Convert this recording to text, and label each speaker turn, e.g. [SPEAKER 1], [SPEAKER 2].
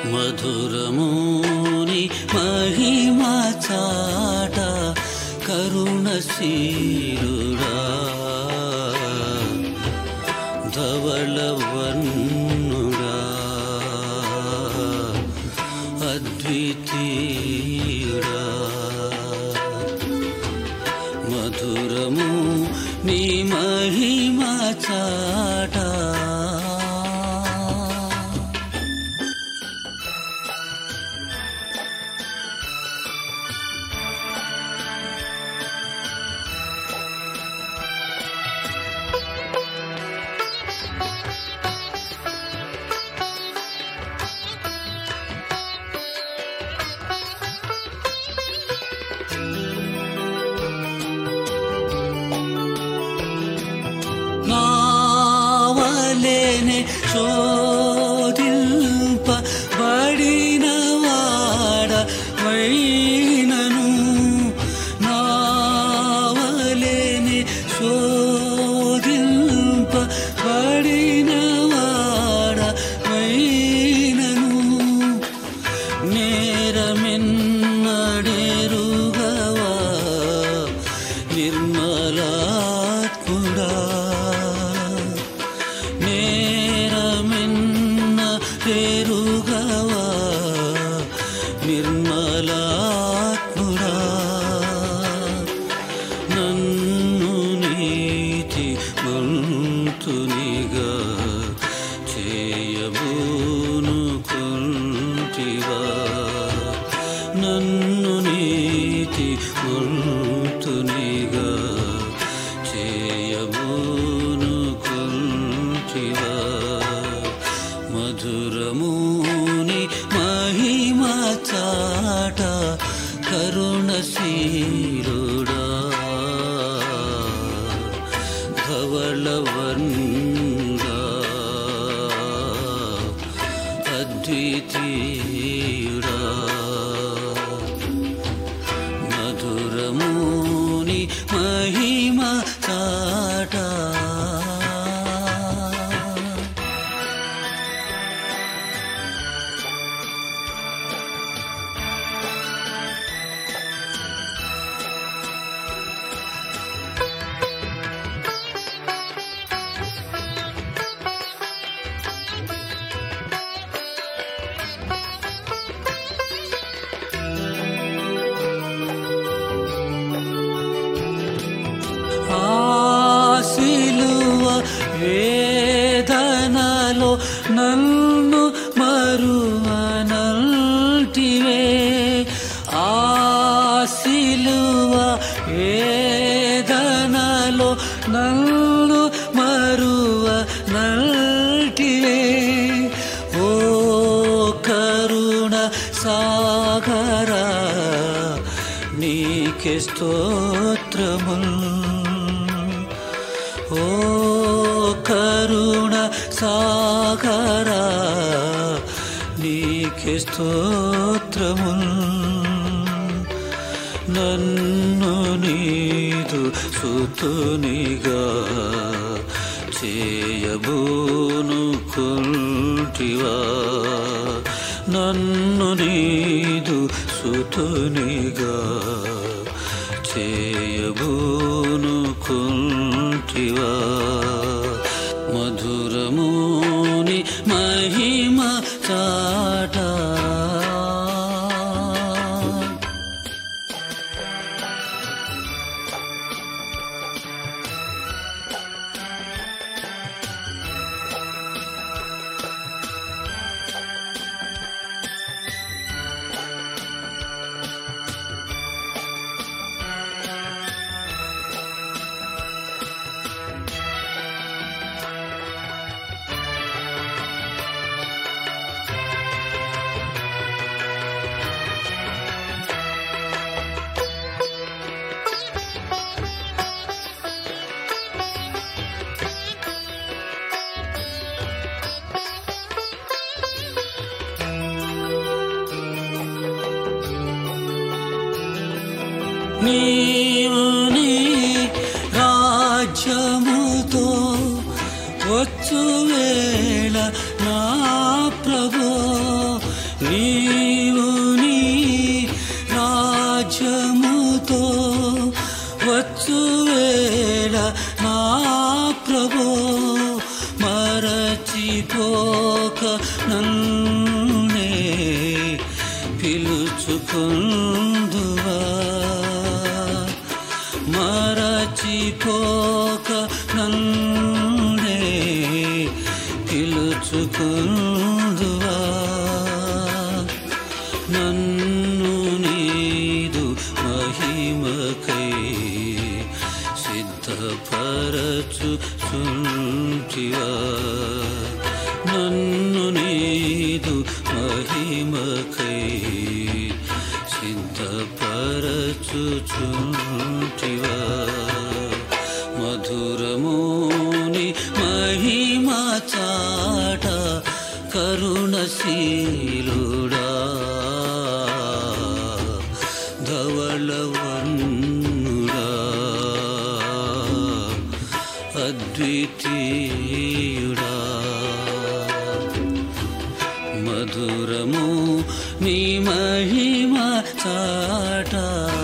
[SPEAKER 1] మధురమోని మహిమ చాట కరుణశీరుడా ధవళవర్ణుడా అద్వితీయుడా మధురము నీ మహిమ చాట నావలేనే శోధింప బడిన వాడ వైనను నావలేనే శోధింప బడిన వాడ వైనను నేరమెన్నడెరుగవా నిర్మలాత్ముడా నేరమెన్న ఎరుగవా నిర్మలాత్ముడా నన్ను నీతి మంతునిగా చేయబూను కుంటివా నన్ను నీతి మంతునిగా చేయబూను కుంటివా మధురమూని మహిమ చాట కరుణశీలుడా ధవళవర్ణుడా అద్వితీయుడా మధురమూని మహిమ చాట ఆశిలువ వేదనలో నన్ను మరువనల్టివే ఆశిలువ వేదనలో నన్ను మరువ నల్టివే ఓ కరుణ సాగరా నీకే స్తోత్రముల్ ఓ కరుణ సాగరా నీకే స్తోత్రముల్ నన్ను నీదు సుతునిగా చేయబూను కుంటివా నన్ను నీదు సుతునిగా చేయబూను కుంటివా మధురమూని మహిమ చాట నీవు నీ రాజ్యముతో వచ్చు వేళ నా ప్రభు ప్రభో మరచిపోక నన్నే పిలుచుకుందువా మరచిపోక నన్నే పిలుచుకుందువా నన్ను నీదు మహిమకై సిద్ధపరచుచుంటివా నన్ను నీదు మహిమకై సిద్ధపరచుచుంటివా మధురమోని మహిమ చాట కరుణశీలుడా ధవళవన్నుడా అద్వితీయుడా మధురము నీ మహిమ చాట